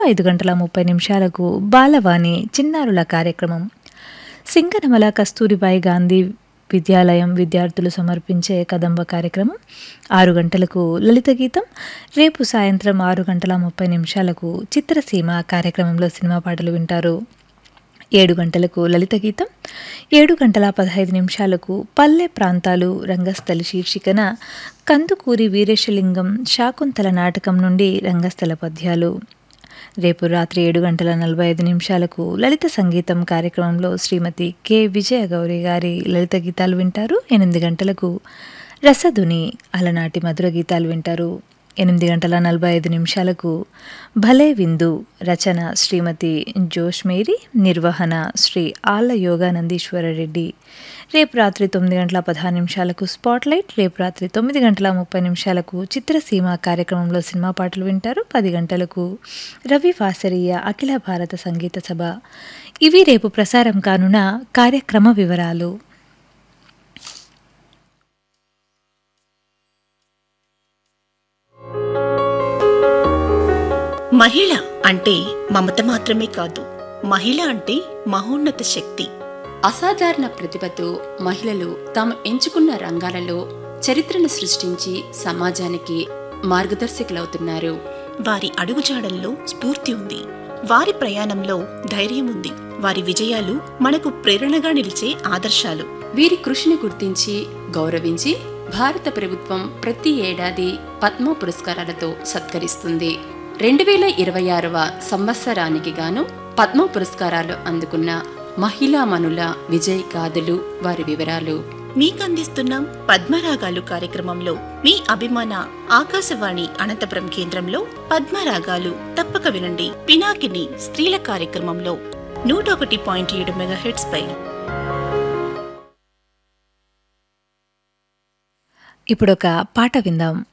ఐదు గంటల ముప్పై నిమిషాలకు బాలవాణి చిన్నారుల కార్యక్రమం సింగనమల కస్తూరిబాయి గాంధీ విద్యాలయం విద్యార్థులు సమర్పించే కదంబ కార్యక్రమం ఆరు గంటలకు లలిత గీతం రేపు సాయంత్రం ఆరు గంటల ముప్పై నిమిషాలకు చిత్రసీమ కార్యక్రమంలో సినిమా పాటలు వింటారు ఏడు గంటలకు లలిత గీతం ఏడు గంటల పదహైదు నిమిషాలకు పల్లె ప్రాంతాలు రంగస్థలి శీర్షికన కందుకూరి వీరేశలింగం శాకుంతల నాటకం నుండి రంగస్థల పద్యాలు రేపు రాత్రి ఏడు గంటల నలభై ఐదు నిమిషాలకు లలిత సంగీతం కార్యక్రమంలో శ్రీమతి కె విజయ గౌరి గారి లలిత గీతాలు వింటారు ఎనిమిది గంటలకు రసధుని అలనాటి మధుర గీతాలు వింటారు ఎనిమిది గంటల నలభై ఐదు నిమిషాలకు భలే విందు రచన శ్రీమతి జోష్మేరి నిర్వహణ శ్రీ ఆళ్ళ యోగానందీశ్వర రెడ్డి రేపు రాత్రి తొమ్మిది గంటల పదహారు నిమిషాలకు స్పాట్లైట్ రేపు రాత్రి తొమ్మిది గంటల ముప్పై నిమిషాలకు చిత్రసీమ కార్యక్రమంలో సినిమా పాటలు వింటారు పది గంటలకు రవి వాసరీయ అఖిల భారత సంగీత సభ ఇవి రేపు ప్రసారం కానున్న కార్యక్రమ వివరాలు మహిళ అంటే మమత మాత్రమే కాదు మహిళ అంటే మహోన్నత శక్తి అసాధారణ ప్రతిభతో మహిళలు తాము ఎంచుకున్న రంగాలలో చరిత్రను సృష్టించి సమాజానికి మార్గదర్శకులవుతున్నారు వారి అడుగుజాడల్లో స్ఫూర్తి ఉంది వారి ప్రయాణంలో ధైర్యం ఉంది వారి విజయాలు మనకు ప్రేరణగా నిలిచే ఆదర్శాలు వీరి కృషిని గుర్తించి గౌరవించి భారత ప్రభుత్వం ప్రతి ఏడాది పద్మ పురస్కారాలతో సత్కరిస్తుంది రెండు వేల ఇరవై ఆరవ సంవత్సరానికి గాను పద్మ పురస్కారాలు అందుకున్న మహిళామణుల విజయ్ గాథలు వారి వివరాలు మీకందిస్తున్నాం పద్మరాగాలు కార్యక్రమంలో మీ అభిమాన ఆకాశవాణి అనంతపురం కేంద్రంలో పద్మరాగాలు తప్పక వినండి పినాకిని స్త్రీల కార్యక్రమంలో నూట ఒకటి పాయింట్ ఏడు మెగాహెట్స్ పై ఇప్పుడొక పాట విందాం